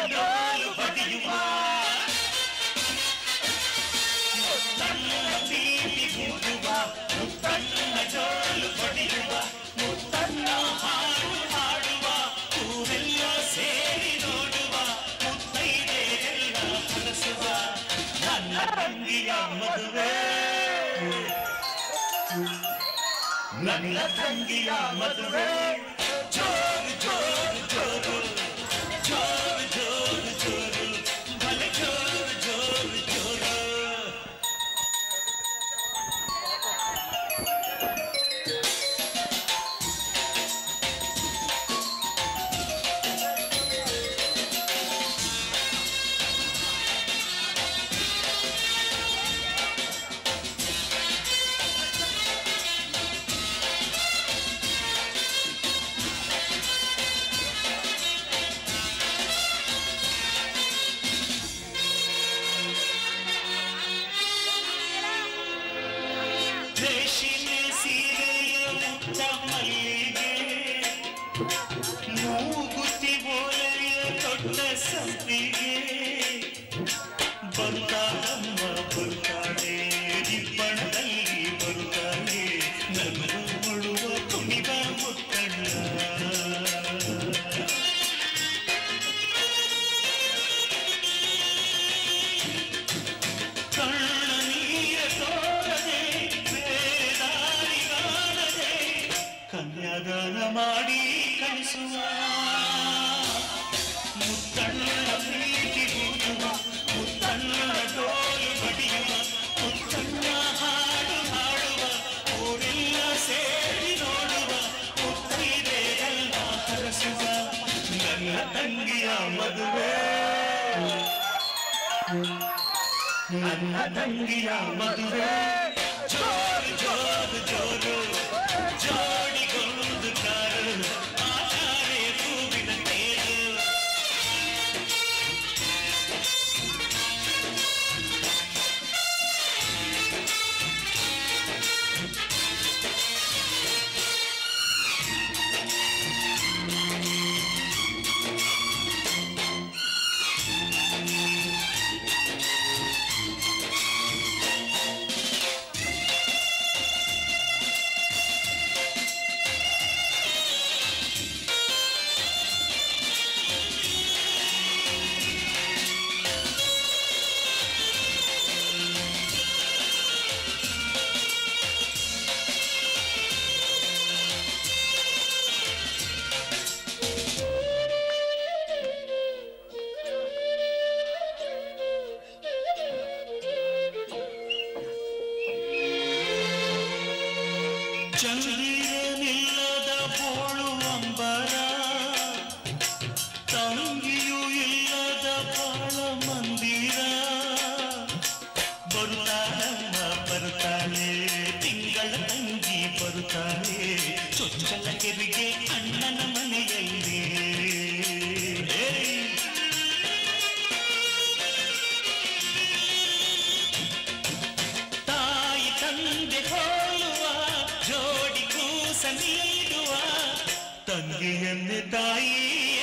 ಡೋಲು ಬಡಿಯುವ ಮುತ್ತಣ್ಣ ಬೀದಿ ಕೂಡುವ ಮುತ್ತಣ್ಣ ಡೋಲು ಬಡಿಯುವ ಮುತ್ತಣ್ಣ ಹಾಡು ಹಾಡುವ ಊರೆಲ್ಲ ಸೇರಿ ನೋಡುವ ಮುತ್ತೈದೆಯರೆಲ್ಲ ಹರಸುವ ನನ್ನ ತಂಗಿಯ ಮದುವೆ ನನ್ನ ತಂಗಿಯ ಮದುವೆ ಜೋರು ಜೋರು ಜೋರು ಜೋರು ಜೋರು ಜೋರು ಭಲೆ ಜೋರು ಜೋರು ಜೋರು ರೇಷಿಮೆ ಸೀರೆಯ ಮುತ್ತ ಮಲ್ಲಿಗೆ ಮೂಗುತಿ ಓಲೆಯ ದೊಡ್ಡ ಸಂಪಿಗೆ ಬರುತ್ತಾಳಮ್ಮ ಬರುತ್ತಾಳೆ ದಿಬ್ಬಣದಲ್ಲಿ ಬರುತ್ತಾಳೆ ನಗಲು ಮುಳುವ ಕುಣಿವ ಮುತ್ತಣ್ಣ ಕಣ್ಣ ನೀರ ತೋರದೆ ಬೇರೆ ದಾರಿ ಕಾಣದೆ ಕನ್ಯಾದಾನ ಮಾಡಿ ಕಳಿಸುವ ಮುತ್ತಣ್ಣ ಪ್ರೀತಿ ಕೂಡುವ ಮುತ್ತಣ್ಣ ಡೋಲು ಬಡಿಯುವ ಮುತ್ತಣ್ಣ ಹಾಡು ಹಾಡುವ ಊರೆಲ್ಲ ಸೇರಿ ನೋಡುವ ಮುತ್ತೈದೆಯೆಲ್ಲ ಹರಸುವ ನನ್ನ ತಂಗಿಯ ಮದುವೆ ನನ್ನ ತಂಗಿಯ ಮದುವೆ ಜೋರು ಜೋರು ಜೋರು ಜೋಡಿಗೊಂದು ಕಾರು ಆಟಾರೆ ಹೂವಿನ ತೇರು ಚಂದಿರನಿಲ್ಲದ ಬೋಳು ಅಂಬರ ತಂಗಿಯೂ ಇಲ್ಲದ ಬಾಳ ಮಂದಿರ ಬರುತ್ತಾಳಮ್ಮ ಬರುತ್ತಾಳೆ ತಿಂಗಳ ತಂಗಿ ಬರುತ್ತಾಳೆ ಚೊಚ್ಚಲ ಕೆರಿಗೆ ಅಣ್ಣನ ಮನೆಯಲ್ಲಿ ಏಯ್! ತಾಯಿ ತಂದೆ ಹೋಲುವ ಜೋಡಿ ಕೂಸ ನೀಡುವ ತಂಗಿಯನ್ನೇ ತಾಯಿ